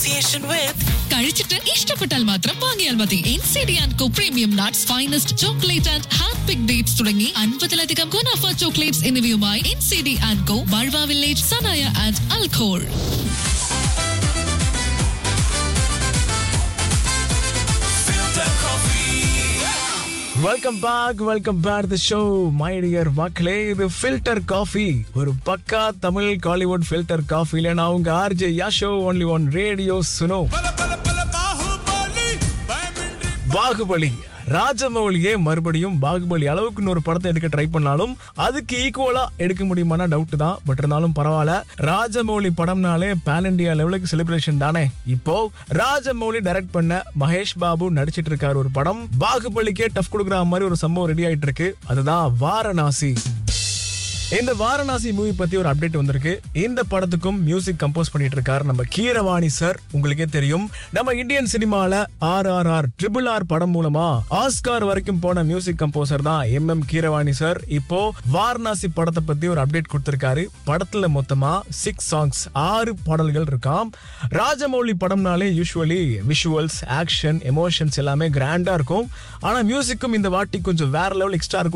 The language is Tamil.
association with കഴിച്ചിട്ട് ഇഷ്ടപ്പെട്ടാൽ മാത്രം വാങ്ങിയാൽ മതി N C D and Co premium nuts finest chocolate and hand pick dates തുടങ്ങി അൻപതിലധികം ഗുണാഫ ചോക്ലേറ്റ്സ് എന്നിവയുമായി N C D and Co ബൾവ വില്ലേജ് സനായ and Al Khor filter coffee. Welcome back welcome back the show my dear மக்களே இது ஃபில்டர் காஃபி ஒரு பக்கா தமிழ் காலிவுட் ஃபில்டர் காஃபில நான் உங்க RJ Yasho only one radio Suno Pala pala pala bahubali. Bamindri. Baahubali ராஜமௌலியே மறுபடியும் பாகுபலி அளவுக்கு இன்னொரு படத்தை எடுக்க ட்ரை பண்ணாலும் அதுக்கு ஈக்குவலா எடுக்க முடியுமானா டவுட் தான் பட் இருந்தாலும் பரவாயில்ல ராஜமௌலி படம்னாலே பேன் இண்டியா லெவலுக்கு செலிப்ரேஷன் தானே இப்போ ராஜமௌலி டைரக்ட் பண்ண மகேஷ் பாபு நடிச்சிட்டு இருக்காரு ஒரு படம் பாகுபலிக்கே டஃப் கொடுக்குற மாதிரி ஒரு சம்பவம் ரெடி ஆயிட்டு இருக்கு அதுதான் வாரணாசி இந்த வாரணாசி மூவி பத்தி ஒரு அப்டேட் வந்திருக்கு இந்த படத்துக்கும் மியூசிக் கம்போஸ் பண்ணிட்டு இருக்காரு நம்ம கீரவாணி சார் உங்களுக்கே தெரியும் நம்ம இந்தியன் சினிமால R R R triple R படம் மூலமா ஆஸ்கார் வரைக்கும் போன மியூசிக் கம்போசர் தான் எம் எம் கீரவாணி சார் இப்போ வாரணாசி படத்தை பத்தி ஒரு அப்டேட் கொடுத்திருக்காரு படத்துல மொத்தமா சிக்ஸ் சாங்ஸ் ஆறு பாடல்கள் இருக்காம் ராஜமௌலி படம்னாலே யூஸ்வலி விஷுவல்ஸ் ஆக்ஷன் எமோஷன்ஸ் எல்லாமே கிராண்டா இருக்கும் ஆனா மியூசிக்கும் இந்த வாட்டி கொஞ்சம் வேற லெவல் எக்ஸ்ட்ரா இருக்கும்